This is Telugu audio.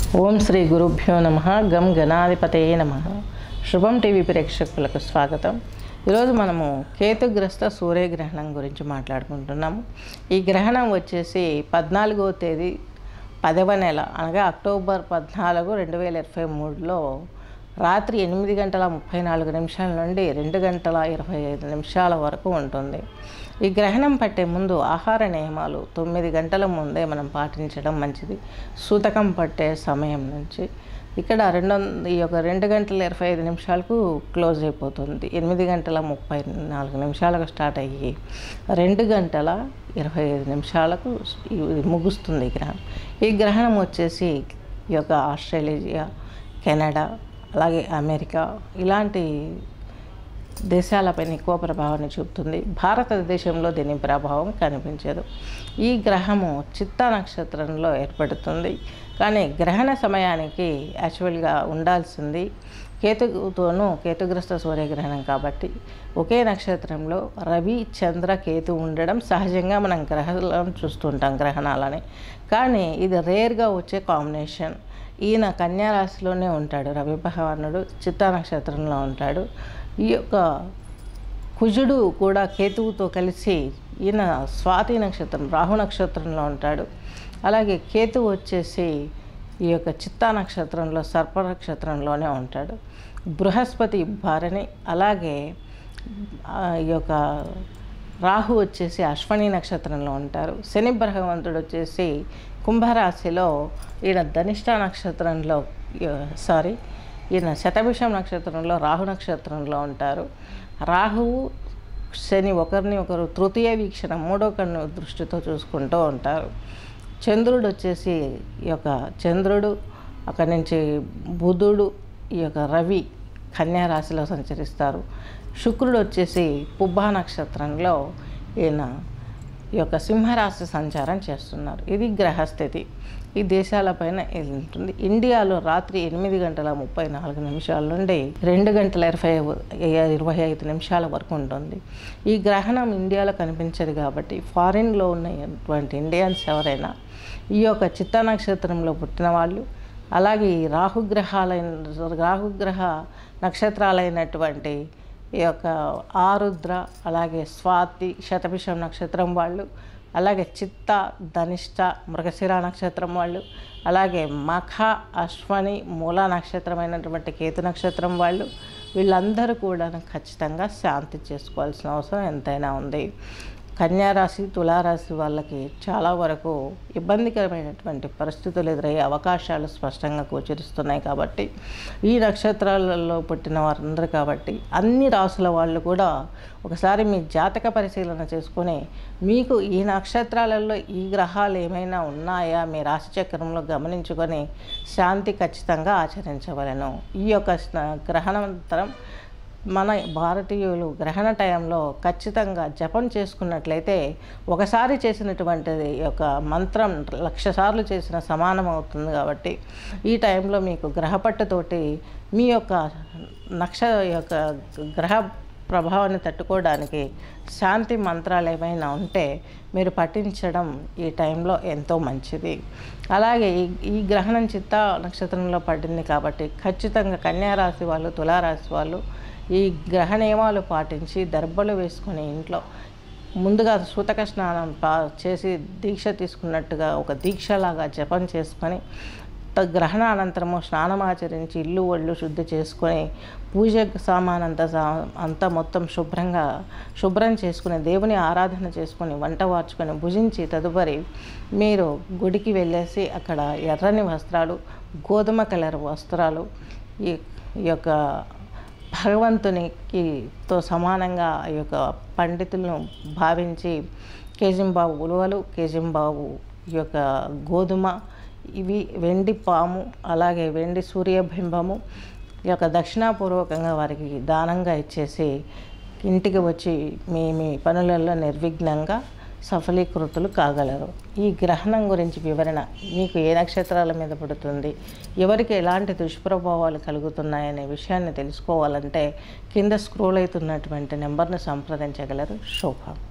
ఓం శ్రీ గురుభ్యో నమ గం గణాధిపతయే నమ శుభం టీవీ ప్రేక్షకులకు స్వాగతం ఈరోజు మనము కేతుగ్రస్త సూర్యగ్రహణం గురించి మాట్లాడుకుంటున్నాము ఈ గ్రహణం వచ్చేసి పద్నాలుగవ తేదీ పదవ నెల అనగా అక్టోబర్ పద్నాలుగు రెండు వేల ఇరవై మూడులో రాత్రి ఎనిమిది గంటల ముప్పై నాలుగు నిమిషాల నుండి రెండు గంటల ఇరవై ఐదు నిమిషాల వరకు ఉంటుంది ఈ గ్రహణం పట్టే ముందు ఆహార నియమాలు తొమ్మిది గంటల ముందే మనం పాటించడం మంచిది సూతకం పట్టే సమయం నుంచి ఇక్కడ రెండు వంద- ఈ యొక్క రెండు గంటల ఇరవై ఐదు నిమిషాలకు క్లోజ్ అయిపోతుంది ఎనిమిది గంటల ముప్పై నాలుగు నిమిషాలకు స్టార్ట్ అయ్యి రెండు గంటల ఇరవై ఐదు నిమిషాలకు ఇది ముగుస్తుంది ఈ గ్రహణం ఈ గ్రహణం వచ్చేసి ఈ యొక్క ఆస్ట్రేలియా కెనడా అలాగే అమెరికా ఇలాంటి దేశాలపైన ఎక్కువ ప్రభావాన్ని చూపుతుంది భారతదేశంలో దీని ప్రభావం కనిపించదు ఈ గ్రహము చిత్తా నక్షత్రంలో ఏర్పడుతుంది కానీ గ్రహణ సమయానికి యాక్చువల్గా ఉండాల్సింది కేతుతోనూ కేతుగ్రస్త సూర్యగ్రహణం కాబట్టి ఒకే నక్షత్రంలో రవి చంద్ర కేతు ఉండడం సహజంగా మనం గ్రహాలను చూస్తుంటాం గ్రహణాలని కానీ ఇది రేర్గా వచ్చే కాంబినేషన్ ఈయన కన్యా రాశిలోనే ఉంటాడు రవి భగవానుడు చిత్తా నక్షత్రంలో ఉంటాడు ఈ యొక్క కుజుడు కూడా కేతువుతో కలిసి ఈయన స్వాతి నక్షత్రం రాహు నక్షత్రంలో ఉంటాడు అలాగే కేతువు వచ్చేసి ఈ యొక్క చిత్తా నక్షత్రంలో సర్ప నక్షత్రంలోనే ఉంటాడు బృహస్పతి భారని అలాగే ఆ, ఈ యొక్క రాహు వచ్చేసి అశ్వని నక్షత్రంలో ఉంటారు శని భగవంతుడు వచ్చేసి కుంభరాశిలో ఈయన ధనిష్ట నక్షత్రంలో సారీ ఈయన శతభిషం నక్షత్రంలో రాహు నక్షత్రంలో ఉంటారు రాహువు శని ఒకరిని ఒకరు తృతీయ వీక్షణ మూడో కన్ను దృష్టితో చూసుకుంటూ ఉంటారు చంద్రుడు వచ్చేసి ఈ యొక్క చంద్రుడు అక్కడి నుంచి బుధుడు ఈ యొక్క రవి కన్యా రాశిలో సంచరిస్తారు శుక్రుడు వచ్చేసి పుబ్బా నక్షత్రంలో ఈయన ఈ యొక్క సింహరాశి సంచారం చేస్తున్నారు ఇది గ్రహస్థితి ఈ దేశాలపైన ఇది ఉంటుంది ఇండియాలో రాత్రి ఎనిమిది గంటల ముప్పై నాలుగు నిమిషాల నుండి రెండు గంటల ఇరవై ఇరవై ఐదు నిమిషాల వరకు ఉంటుంది ఈ గ్రహణం ఇండియాలో కనిపించదు కాబట్టి ఫారిన్లో ఉన్నటువంటి ఇండియన్స్ ఎవరైనా ఈ యొక్క చిత్త నక్షత్రంలో పుట్టిన వాళ్ళు అలాగే ఈ రాహుగ్రహాలైన రాహుగ్రహ నక్షత్రాలైనటువంటి ఈ యొక్క ఆరుద్ర అలాగే స్వాతి శతభిషం నక్షత్రం వాళ్ళు అలాగే చిత్త ధనిష్ట మృగశిర నక్షత్రం వాళ్ళు అలాగే మఖ అశ్వని మూల నక్షత్రమైనటువంటి కేతు నక్షత్రం వాళ్ళు వీళ్ళందరూ కూడా ఖచ్చితంగా శాంతి చేసుకోవాల్సిన అవసరం ఎంతైనా ఉంది కన్యారాశి తులారాశి వాళ్ళకి చాలా వరకు ఇబ్బందికరమైనటువంటి పరిస్థితులు ఎదురయ్యే అవకాశాలు స్పష్టంగా గోచరిస్తున్నాయి కాబట్టి ఈ నక్షత్రాలలో పుట్టిన వారందరూ కాబట్టి అన్ని రాసుల వాళ్ళు కూడా ఒకసారి మీ జాతక పరిశీలన చేసుకొని మీకు ఈ నక్షత్రాలలో ఈ గ్రహాలు ఏమైనా ఉన్నాయా మీ రాశి చక్రంలో గమనించుకొని శాంతి ఖచ్చితంగా ఆచరించవలను ఈ యొక్క స్న- గ్రహణానంతరం మన భారతీయులు గ్రహణ టైంలో ఖచ్చితంగా జపం చేసుకున్నట్లయితే ఒకసారి చేసినటువంటిది యొక్క మంత్రం లక్ష సార్లు చేసిన సమానం అవుతుంది కాబట్టి ఈ టైంలో మీకు గ్రహపట్టుతోటి మీ యొక్క నక్ష యొక్క గ్రహ ప్రభావాన్ని తట్టుకోవడానికి శాంతి మంత్రాలు ఏమైనా ఉంటే మీరు పఠించడం ఈ టైంలో ఎంతో మంచిది అలాగే ఈ ఈ గ్రహణం చిత్త నక్షత్రంలో పడింది కాబట్టి ఖచ్చితంగా కన్యా రాశి వాళ్ళు తులారాశి వాళ్ళు ఈ గ్రహ నియమాలు పాటించి దర్బలు వేసుకొని ఇంట్లో ముందుగా సూతక స్నానం పా చేసి దీక్ష తీసుకున్నట్టుగా ఒక దీక్షలాగా జపం చేసుకొని త- గ్రహణ అనంతరము స్నానం ఆచరించి ఇల్లు ఒళ్ళు శుద్ధి చేసుకొని పూజ సామాన్ అంతా సా- అంతా మొత్తం శుభ్రంగా శుభ్రం చేసుకుని దేవుని ఆరాధన చేసుకొని వంట వార్చుకొని భుజించి తదుపరి మీరు గుడికి వెళ్ళేసి అక్కడ ఎర్రని వస్త్రాలు గోధుమ కలర్ వస్త్రాలు ఈ ఈ యొక్క భగవంతునికి తో సమానంగా ఈ యొక్క పండితులను భావించి కేజింబాబు ఉలువలు కేజింబాబు ఈ యొక్క గోధుమ ఇవి వెండి పాము అలాగే వెండి సూర్యబింబము ఈ యొక్క దక్షిణాపూర్వకంగా వారికి దానంగా ఇచ్చేసి ఇంటికి వచ్చి మీ మీ పనులలో నిర్విఘ్నంగా సఫలీకృతులు కాగలరు ఈ గ్రహణం గురించి వివరణ మీకు ఏ నక్షత్రాల మీద పడుతుంది ఎవరికి ఎలాంటి దుష్ప్రభావాలు కలుగుతున్నాయనే విషయాన్ని తెలుసుకోవాలంటే కింద స్క్రోల్ అవుతున్నటువంటి నెంబర్ను సంప్రదించగలరు శోభ